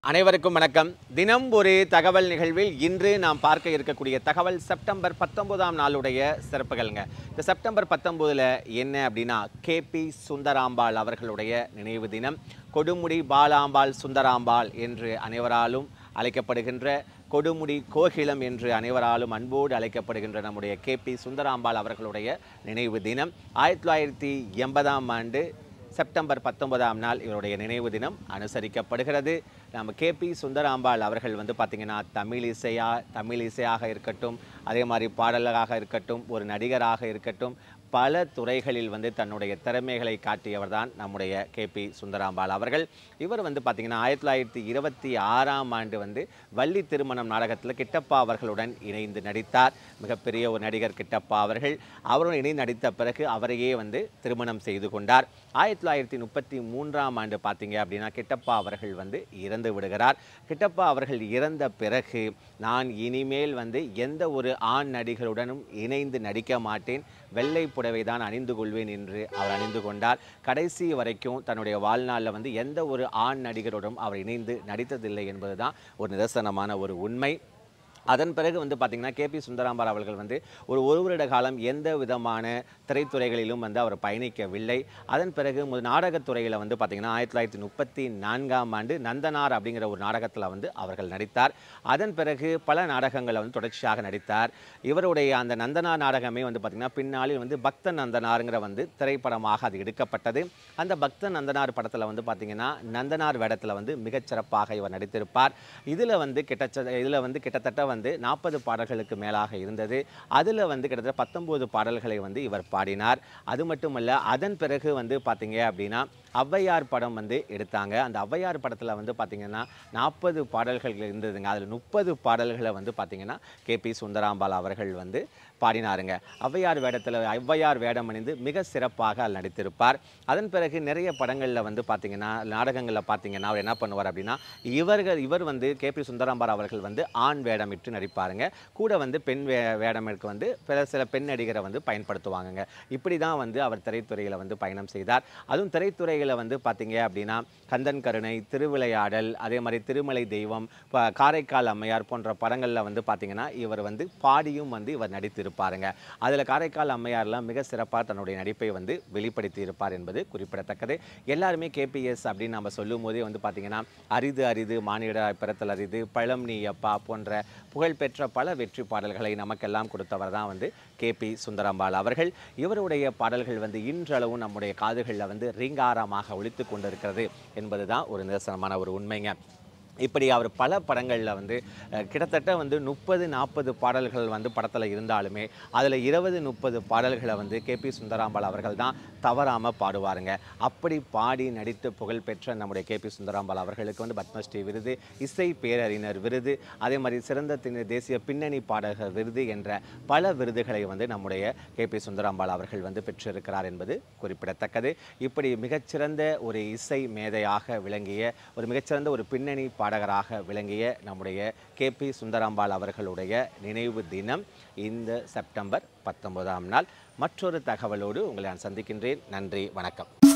அனைவருக்கும் வணக்கம் தினம் ஒரு தகவல் நிகழ்வில் இன்று நாம் பார்க்க இருக்கக்கூடிய தகவல் செப்டம்பர் பத்தொன்பதாம் நாளுடைய சிறப்புகள்ங்க இந்த செப்டம்பர் பத்தொன்பதுல என்ன அப்படின்னா கேபி சுந்தராம்பாள் அவர்களுடைய நினைவு தினம் கொடுமுடி பாலாம்பாள் சுந்தராம்பாள் என்று அனைவராலும் அழைக்கப்படுகின்ற கொடுமுடி கோகிலம் என்று அனைவராலும் அன்போடு அழைக்கப்படுகின்ற நம்முடைய கேபி சுந்தராம்பாள் அவர்களுடைய நினைவு தினம் ஆயிரத்தி தொள்ளாயிரத்தி எண்பதாம் ஆண்டு செப்டம்பர் பத்தொன்பதாம் நாள் இவருடைய நினைவு தினம் அனுசரிக்கப்படுகிறது நம்ம கேபி சுந்தராம்பாள் அவர்கள் வந்து பார்த்திங்கன்னா தமிழ் இசையா தமிழ் இசையாக இருக்கட்டும் அதே மாதிரி பாடலராக இருக்கட்டும் ஒரு நடிகராக இருக்கட்டும் பல துறைகளில் வந்து தன்னுடைய திறமைகளை காட்டியவர் தான் நம்முடைய கேபி சுந்தராம்பாள் அவர்கள் இவர் வந்து பார்த்திங்கன்னா ஆயிரத்தி தொள்ளாயிரத்தி இருபத்தி ஆறாம் ஆண்டு வந்து வள்ளி திருமணம் நாடகத்தில் கிட்டப்பா அவர்களுடன் இணைந்து நடித்தார் மிகப்பெரிய ஒரு நடிகர் கிட்டப்பா அவர்கள் அவருடன் இணைந்து நடித்த பிறகு அவரையே வந்து திருமணம் செய்து கொண்டார் ஆயிரத்தி தொள்ளாயிரத்தி முப்பத்தி மூன்றாம் ஆண்டு பார்த்தீங்க அப்படின்னா கிட்டப்பா அவர்கள் வந்து இறந்து விடுகிறார் கிட்டப்பா அவர்கள் இறந்த பிறகு நான் இனிமேல் வந்து எந்த ஒரு ஆண் நடிகருடனும் இணைந்து நடிக்க மாட்டேன் வெள்ளை புடவை தான் அணிந்து கொள்வேன் என்று அவர் அணிந்து கொண்டார் கடைசி வரைக்கும் தன்னுடைய வாழ்நாளில் வந்து எந்த ஒரு ஆண் நடிகருடன் அவர் இணைந்து நடித்ததில்லை என்பதுதான் ஒரு நிதர்சனமான ஒரு உண்மை அதன் பிறகு வந்து பார்த்திங்கன்னா கேபி சுந்தராம்பார் அவர்கள் வந்து ஒரு ஒரு வருட காலம் எந்த விதமான திரைத்துறைகளிலும் வந்து அவர் பயணிக்கவில்லை அதன் பிறகு மு- நாடகத்துறையில் வந்து பார்த்திங்கன்னா ஆயிரத்தி தொள்ளாயிரத்தி முப்பத்தி நான்காம் ஆண்டு நந்தனார் அப்படிங்கிற ஒரு நாடகத்தில் வந்து அவர்கள் நடித்தார் அதன் பிறகு பல நாடகங்களை வந்து தொடர்ச்சியாக நடித்தார் இவருடைய அந்த நந்தனார் நாடகமே வந்து பார்த்திங்கன்னா பின்னாளில் வந்து பக்த நந்தனாருங்கிற வந்து திரைப்படமாக அது எடுக்கப்பட்டது அந்த பக்த நந்தனார் படத்தில் வந்து பார்த்திங்கன்னா நந்தனார் வேடத்தில் வந்து மிகச்சிறப்பாக இவர் நடித்திருப்பார் இதில் வந்து கிட்டத்தட்ட இதில் வந்து கிட்டத்தட்ட வந்து நாற்பது பாடல்களுக்கு மேலாக இருந்தது அதில் வந்து கிட்டத்தட்ட பத்தொம்போது பாடல்களை வந்து இவர் பாடினார் அது மட்டுமல்ல அதன் பிறகு வந்து பார்த்தீங்க அப்படின்னா ஔவையார் படம் வந்து எடுத்தாங்க அந்த ஔவையார் படத்தில் வந்து பார்த்தீங்கன்னா நாற்பது பாடல்கள் இருந்ததுங்க அதில் முப்பது பாடல்களை வந்து பார்த்தீங்கன்னா கேபி சுந்தராம்பாள் அவர்கள் வந்து பாடினாருங்க ஔவையார் வேடத்தில் ஔவையார் வேடம் அணிந்து மிக சிறப்பாக அதில் நடித்திருப்பார் அதன் பிறகு நிறைய படங்களில் வந்து பார்த்தீங்கன்னா நாடகங்களில் பார்த்தீங்கன்னா அவர் என்ன பண்ணுவார் அப்படின்னா இவர்கள் இவர் வந்து கேபி சுந்தராம்பார் அவர்கள் வந்து ஆண் வேடமிட்டு நடிப்பாருங்க கூட வந்து பெண் வே வேடமிற்கு வந்து பிற சில பெண் நடிகரை வந்து பயன்படுத்துவாங்கங்க இப்படி தான் வந்து அவர் திரைத்துறையில் வந்து பயணம் செய்தார் அதுவும் திரைத்துறையில் வந்து பார்த்தீங்க அப்படின்னா கந்தன் கருணை திருவிளையாடல் அதே மாதிரி திருமலை தெய்வம் ப- காரைக்கால் அம்மையார் போன்ற படங்களில் வந்து பார்த்தீங்கன்னா இவர் வந்து பாடியும் வந்து இவர் நடித்திருப்பாருங்க அதில் காரைக்கால் அம்மையார்லாம் மிக சிறப்பாக தன்னுடைய நடிப்பை வந்து வெளிப்படுத்தி இருப்பார் என்பது குறிப்பிடத்தக்கது எல்லாருமே கேபிஎஸ் அப்படின்னு நம்ம சொல்லும் போதே வந்து பார்த்தீங்கன்னா அரிது அரிது மானிட பிறத்தல் அரிது பழம் நீ அப்பா போன்ற புகழ்பெற்ற பல வெற்றி பாடல்களை நமக்கெல்லாம் கொடுத்தவர் தான் வந்து கேபி சுந்தரம்பாள் அவர்கள் இவருடைய பாடல்கள் வந்து இன்றளவும் நம்முடைய காதுகளில் வந்து ரீங்காரமாக ஒலித்து கொண்டிருக்கிறது என்பதுதான் ஒரு நிதர்சனமான ஒரு உண்மைங்க இப்படி அவர் பல படங்களில் வந்து அஹ், கிட்டத்தட்ட வந்து முப்பது நாற்பது பாடல்கள் வந்து படத்தில் இருந்தாலுமே அதில் இருபது முப்பது பாடல்களை வந்து கேபி சுந்தராம்பாள் அவர்கள் தான் தவறாமல் பாடுவாருங்க அப்படி பாடி நடித்து புகழ்பெற்ற நம்முடைய கேபி சுந்தராம்பாள் அவர்களுக்கு வந்து பத்மஸ்ரீ விருது இசை பேரறிஞர் விருது அதே மாதிரி சிறந்த திணை- தேசிய பின்னணி பாடகர் விருது என்ற பல விருதுகளை வந்து நம்முடைய கேபி சுந்தராம்பாள் அவர்கள் வந்து பெற்றிருக்கிறார் என்பது குறிப்பிடத்தக்கது இப்படி மிகச்சிறந்த ஒரு இசை மேதையாக விளங்கிய ஒரு மிகச்சிறந்த ஒரு பின்னணி பாடகராக விளங்கிய நம்முடைய கேபி சுந்தராம்பாள் அவர்களுடைய நினைவு தினம் இந்த செப்டம்பர் பத்தொன்பதாம் நாள் மற்றொரு தகவலோடு உங்களை நான் சந்திக்கின்றேன் நன்றி வணக்கம்